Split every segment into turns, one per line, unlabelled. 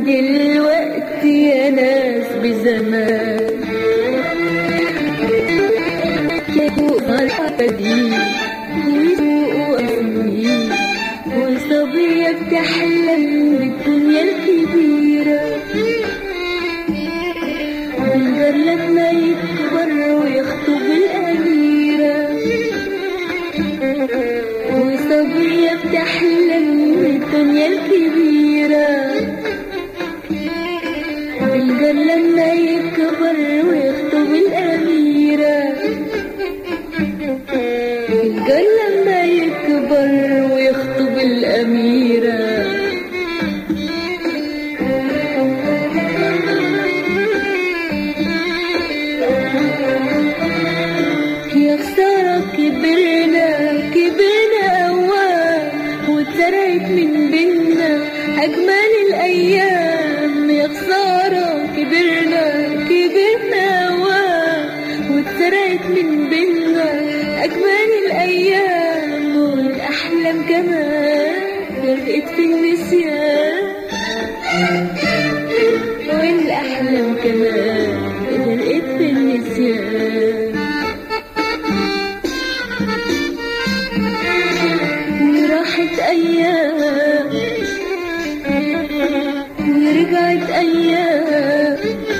دلوقتي يا ناس بزمان فرحة دي وسوق وأسمين وصبية بتحلم بالدنيا الكبيرة والجار لما يكبر ويخطب الأميرة وصبية بتحلم بالدنيا الكبيرة والجار لما يكبر ويخطب الأميرة الجار لما يكبر ويخطب الأميرة يا خسارة كبرنا كبرنا أوام واتسرقت من بينا أجمل الأيام يا خسارة كبرنا كبرنا أوام واتسرقت من بينا أجمل الأيام والأحلام كمان غرقت في النسيان والأحلام كمان غرقت في النسيان وراحت أيام ورجعت أيام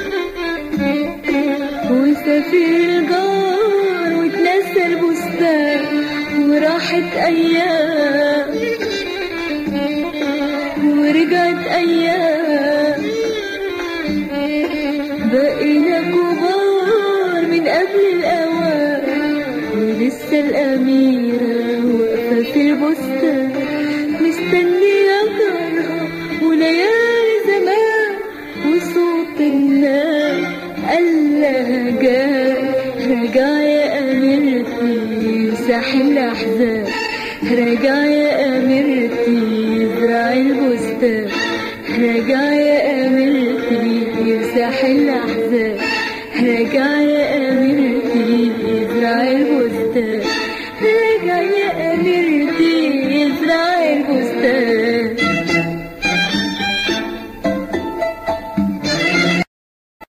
وسافر الجار وتنسى البستان وراحت أيام ورجعت أيام بقينا كبار من قبل الأوان ولسه الأميرة واقفة في البستان مستنية جارها وليالي زمان وصوت الناس قال لها جاي رجع يا أميرتي ساحل الأحزان رجع يا أميرتي زرع البستان رجع يا أميرتي ساحل الأحزان رجع يا